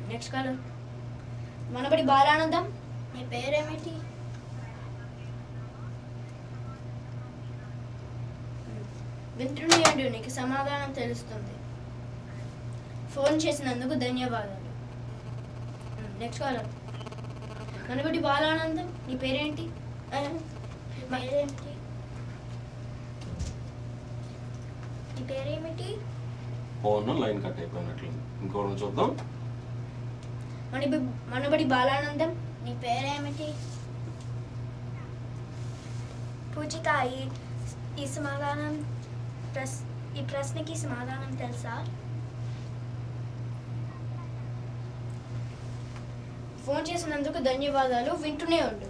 Next caller మనబడి బాలానందం నీ పేరేమిటి వింటున్నాడు నీకు సమాధానం తెలుస్తుంది ఫోన్ చేసినందుకు ధన్యవాదాలు నెక్స్ట్ కాలర్ మనబడి బాలానందం నీ పేరేంటి ఆ, నీ పేరేమిటి నీ పేరేమిటి ఫోన్ లైన్ కట్ అయిపోయినట్లు ఇంకోటి చూద్దాం మనబడి మనబడి బాలానందం నీ పేరేమిటి పూజిత ఈ ఈ సమాధానం ప్రస్ ఈ ప్రశ్నకి సమాధానం తెలుసా ఫోన్ చేసినందుకు ధన్యవాదాలు వింటూనే ఉండు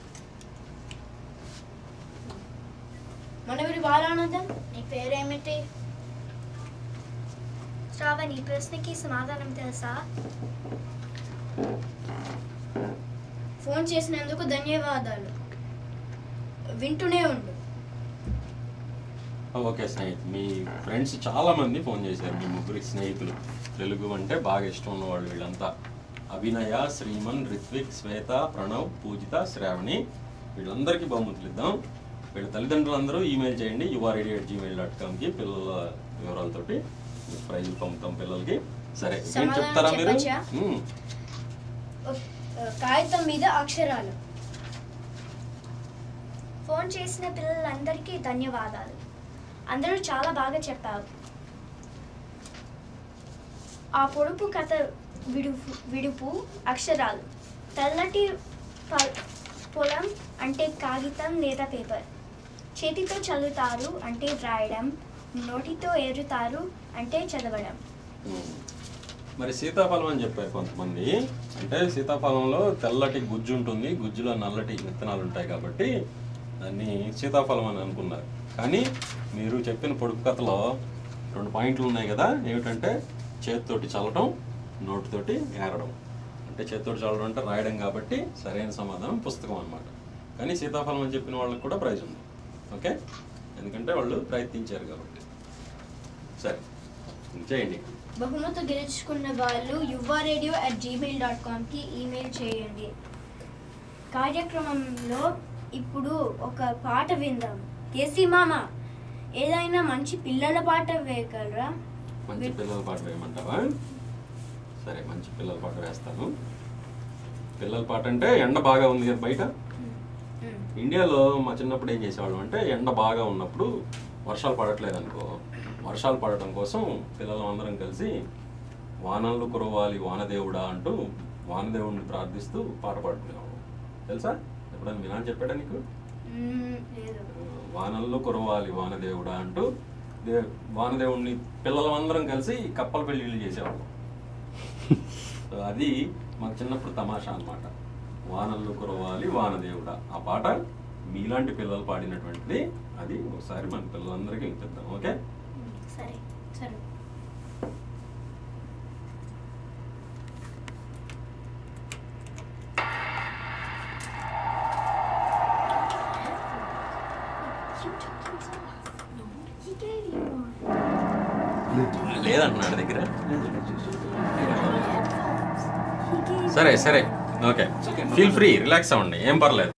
మనబడి బాలానందం నీ పేరేమిటి శ్రావణ్ ఈ ప్రశ్నకి సమాధానం తెలుసా ఫోన్ చేసినందుకు ధన్యవాదాలు వింటూనే ఉండు ఓకే స్నేహితు మీ ఫ్రెండ్స్ చాలా మంది ఫోన్ చేశారు మీ ముగ్గురి స్నేహితులు తెలుగు అంటే బాగా ఇష్టం ఉన్న వాళ్ళు వీళ్ళంతా అభినయ శ్రీమన్ రిత్విక్ శ్వేత ప్రణవ్ పూజిత శ్రావణి వీళ్ళందరికీ బహుమతులు ఇద్దాం వీళ్ళ తల్లిదండ్రులందరూ ఈమెయిల్ చేయండి యువర్ ఎట్ జీమెయిల్ డాట్ కామ్కి పిల్లల వివరాలతోటి ప్రైజులు పంపుతాం పిల్లలకి సరే ఏం సమాధానం చెప్తారా మీరు చెప్పచ్చా? మ్మ్. ఒక- కాగితం మీద అక్షరాలు ఫోన్ చేసిన పిల్లలందరికీ ధన్యవాదాలు అందరూ చాలా బాగా చెప్పారు ఆ పొడుపు కథ విడుపు విడుపు అక్షరాలు తెల్లటి ప- పొలం అంటే కాగితం లేదా పేపర్ చేతితో చదువుతారు అంటే వ్రాయడం నోటితో ఏరుతారు అంటే చదవడం మ్మ్. మరి సీతాఫలం అని చెప్పారు కొంతమంది అంటే సీతాఫలంలో తెల్లటి గుజ్జు ఉంటుంది గుజ్జులో నల్లటి విత్తనాలు ఉంటాయి కాబట్టి దాన్ని సీతాఫలం అని అనుకున్నారు కానీ మీరు చెప్పిన పొడుపు కథలో రెండు పాయింట్లు ఉన్నాయి కదా ఏమిటంటే చేతితోటి చల్లటం నోటితోటి ఏరడం అంటే చేతితోటి చల్లడం అంటే రాయడం కాబట్టి సరైన సమాధానం పుస్తకం అన్నమాట కానీ సీతాఫలం అని చెప్పిన వాళ్ళకి కూడా ప్రైజ్ ఉంది ఓకే ఎందుకంటే వాళ్ళు ప్రయత్నించారు కాబట్టి సరే చేయండి బహుమతి గెలుచుకున్న వాళ్ళు Yuva radio at Gmail dot కామ్కి ఈమెయిల్ చేయండి కార్యక్రమంలో ఇప్పుడు ఒక పాట విందాం కేసీ మామ ఏదైనా మంచి పిల్లల పాట వేయగలరా మంచి పిల్లల పాట వేయమంటావా సరే మంచి పిల్లల పాట వేస్తాను పిల్లల పాట అంటే ఎండ బాగా ఉంది కదా బయట మ్మ్. ఇండియాలో మా చిన్నప్పుడు ఏం చేసేవాళ్ళం అంటే ఎండ బాగా ఉన్నప్పుడు వర్షాలు పడట్లేదు అనుకో వర్షాలు పడటం కోసం పిల్లలం అందరం కలిసి వానలు కురవాలి వానదేవుడా అంటూ వానదేవుడిని ప్రార్థిస్తూ పాట పాడుకునేవాళ్ళం తెలుసా ఎప్పుడైనా మీ నాన్న చెప్పాడా నీకు మ్మ్, లేదు వానల్లో కురవాలి వానదేవుడా అంటూ దే వానదేవుడిని పిల్లలందరం కలిసి కప్పల పెళ్ళిళ్ళు చేసేవాళ్ళం సో అది మాకు చిన్నప్పుడు తమాషా అన్నమాట వానల్లో కురవాలి వానదేవుడా ఆ పాట మీలాంటి పిల్లలు పాడినటువంటిది అది ఒకసారి మన పిల్లలందరికీ వినిపిద్దాం ఓకే సరే సరే లేదంటున్నాడు దగ్గర సరే సరే ఓకే ఫీల్ ఫ్రీ రిలాక్స్ అవ్వండి ఏం పర్లేదు